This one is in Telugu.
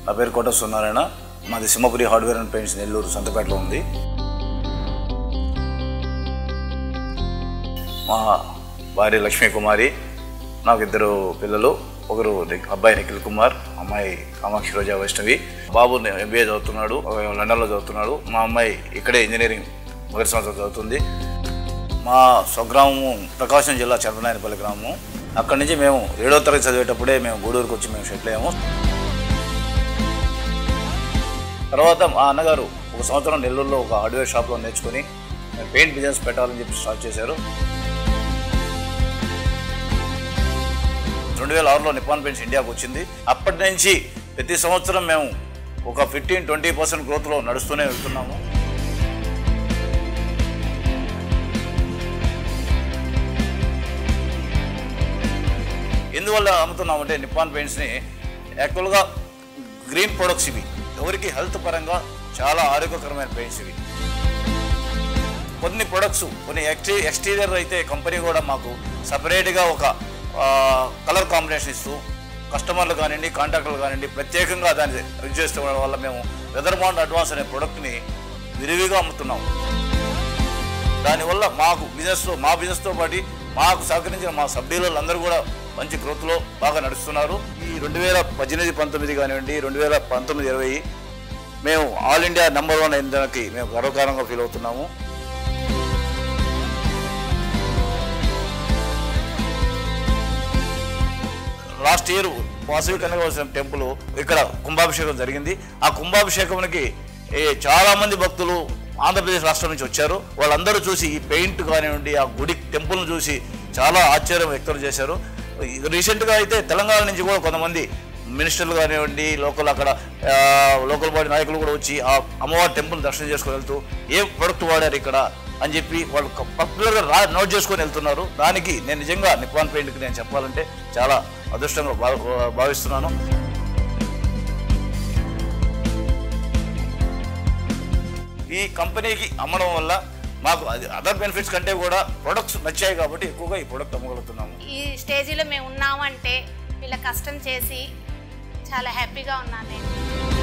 నా పేరు కోట సూర్యనారాయణ మాది Simhapuri hardware and paints Nellore సంతపేటలో ఉంది మా భార్య లక్ష్మీ కుమారి నాకు ఇద్దరు పిల్లలు ఒకరు ని- అబ్బాయి నిఖిల్ కుమార్ అమ్మాయి కామాక్షి రోజా వైష్ణవి బాబు ఎంబీఏ చదువుతున్నాడు ఒక లండన్లో చదువుతున్నాడు మా అమ్మాయి ఇక్కడే ఇంజనీరింగ్ మొదటి సంవత్సరం చదువుతుంది మా స్వగ్రామము ప్రకాశం జిల్లా చంద్రనాయనపల్లి గ్రామము అక్కడి నుంచి మేము ఏడో తరగతి చదివేటప్పుడే మేము గూడూరుకు వచ్చి మేము సెటిల్ అయ్యాము తర్వాత మా అన్నగారు ఒక సంవత్సరం నెల్లూరులో ఒక హార్డ్వేర్ షాప్లో నేర్చుకుని పెయింట్ బిజినెస్ పెట్టాలని చెప్పి స్టార్ట్ చేశారు రెండు వేల ఆరులో నిపాన్ పెయింట్స్ ఇండియాకు వచ్చింది అప్పటి నుంచి ప్రతి సంవత్సరం మేము ఒక ఫిఫ్టీన్ ట్వంటీ పర్సెంట్ గ్రోత్లో నడుస్తూనే వెళ్తున్నాము ఎందువల్ల అమ్ముతున్నామంటే నిప్పాన్ పెయింట్స్ని యాక్చువల్గా గ్రీన్ ప్రొడక్ట్స్ ఇవి ఎవరికి హెల్త్ పరంగా చాలా ఆరోగ్యకరమైన పెయింట్స్ ఇవి కొన్ని ప్రొడక్ట్స్ కొన్ని ఎక్స్టీ ఎక్స్టీరియర్ అయితే కంపెనీ కూడా మాకు సపరేట్గా ఒక కలర్ కాంబినేషన్ ఇస్తూ కస్టమర్లు కానివ్వండి కాంట్రాక్టర్లు కానివ్వండి ప్రత్యేకంగా దాన్ని యూజ్ చేసుకోవడం వల్ల మేము వెదర్ బాండ్ అడ్వాన్స్ అనే ప్రొడక్ట్ని విరివిగా అమ్ముతున్నాము దానివల్ల మాకు బిజినెస్లో మా బిజినెస్తో పాటు మాకు సహకరించిన మా సబ్ డీలర్లు అందరూ కూడా మంచి గ్రోత్లో బాగా నడుస్తున్నారు ఈ రెండు వేల పద్దెనిమిది పంతొమ్మిది కానివ్వండి రెండు వేల పంతొమ్మిది ఇరవై మేము ఆల్ ఇండియా నెంబర్ వన్ అయిన దానికి మేము గర్వకారంగా ఫీల్ అవుతున్నాము లాస్ట్ ఇయర్ వాసవి కనకవలసిన టెంపుల్ ఇక్కడ కుంభాభిషేకం జరిగింది ఆ కుంభాభిషేకంకి ఏ, చాలా మంది భక్తులు ఆంధ్రప్రదేశ్ రాష్ట్రం నుంచి వచ్చారు వాళ్ళందరూ చూసి ఈ పెయింట్ కానివ్వండి ఆ గుడి టెంపుల్ను చూసి చాలా ఆశ్చర్యం వ్యక్తం చేశారు రీసెంట్గా అయితే తెలంగాణ నుంచి కూడా కొంతమంది మినిస్టర్లు కానివ్వండి లోకల్ అక్కడ ఆ, లోకల్ బాడీ నాయకులు కూడా వచ్చి ఆ అమ్మవారి టెంపుల్ దర్శనం చేసుకొని వెళ్తూ ఏ ప్రొడక్ట్ వాడారు ఇక్కడ అని చెప్పి వాళ్ళు పర్టికులర్గా రా నోట్ చేసుకొని వెళ్తున్నారు దానికి నేను నిజంగా నిపాన్ పెయింట్కి నేను చెప్పాలంటే చాలా అదృష్టంగా భావ- భావిస్తున్నాను ఈ కంపెనీకి అమ్మడం వల్ల మాకు అది అదర్ బెనిఫిట్స్ కంటే కూడా ప్రొడక్ట్స్ నచ్చాయి కాబట్టి ఎక్కువగా ఈ ప్రొడక్ట్ అమ్మగలుగుతున్నాము ఈ స్టేజీలో మేము ఉన్నామంటే వీళ్ళ కష్టం చేసి చాలా హ్యాపీగా ఉన్నాను నేను